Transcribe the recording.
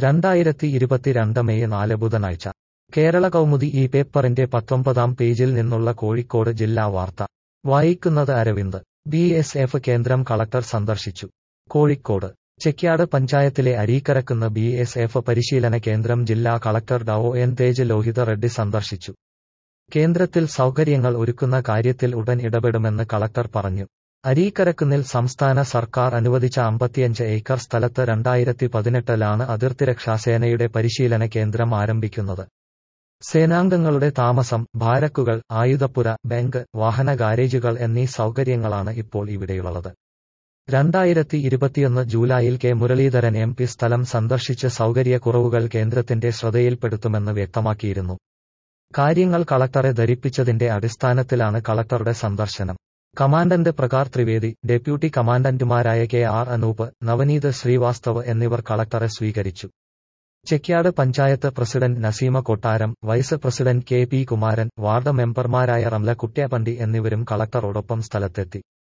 രണ്ടായിരത്തി ഇരുപത്തിരണ്ട് മെയ് നാല് ബുധനാഴ്ച കേരള കൗമുദി ഈ പേപ്പറിന്റെ പത്തൊമ്പതാം പേജിൽ നിന്നുള്ള കോഴിക്കോട് ജില്ലാ വാർത്ത വായിക്കുന്നത് അരവിന്ദ് ബി എസ് എഫ് കേന്ദ്രം കളക്ടർ സന്ദർശിച്ചു കോഴിക്കോട് ചെക്യാട് പഞ്ചായത്തിലെ അരീക്കരക്കുന്ന് ബി എസ് എഫ് പരിശീലന കേന്ദ്രം ജില്ലാ collector Dr N Tej Lohitha Reddy സന്ദർശിച്ചു കേന്ദ്രത്തിൽ സൗകര്യങ്ങൾ ഒരുക്കുന്ന കാര്യത്തിൽ ഉടൻ ഇടപെടുമെന്ന് കളക്ടർ പറഞ്ഞു അരീക്കരക്കുന്നിൽ സംസ്ഥാന സർക്കാർ അനുവദിച്ച അമ്പത്തിയഞ്ച് ഏക്കർ സ്ഥലത്ത് രണ്ടായിരത്തി പതിനെട്ടിലാണ് അതിർത്തിരക്ഷാസേനയുടെ പരിശീലന കേന്ദ്രം ആരംഭിക്കുന്നത് സേനാംഗങ്ങളുടെ താമസം ബാരക്കുകൾ ആയുധപ്പുര ബാങ്ക് വാഹന ഗാരേജുകൾ എന്നീ സൗകര്യങ്ങളാണ് ഇപ്പോൾ ഇവിടെയുള്ളത് രണ്ടായിരത്തി ഇരുപത്തിയൊന്ന് ജൂലൈയിൽ കെ മുരളീധരൻ എം പി സ്ഥലം സന്ദർശിച്ച് സൗകര്യക്കുറവുകൾ കേന്ദ്രത്തിന്റെ ശ്രദ്ധയിൽപ്പെടുത്തുമെന്ന് വ്യക്തമാക്കിയിരുന്നു കാര്യങ്ങൾ കളക്ടറെ ധരിപ്പിച്ചതിന്റെ അടിസ്ഥാനത്തിലാണ് കളക്ടറുടെ സന്ദർശനം കമാൻഡന്റ് പ്രകാർ ത്രിവേദി ഡെപ്യൂട്ടി കമാൻഡന്റുമാരായ കെ ആർ അനൂപ് നവനീത് ശ്രീവാസ്തവ് എന്നിവർ കളക്ടറെ സ്വീകരിച്ചു Chekyad panchayat president Naseema Kottaram vice president K P Kumaran ward മെമ്പർമാരായ റംല കുട്ട്യാപണ്ടി എന്നിവരും കളക്ടറോടൊപ്പം സ്ഥലത്തെത്തി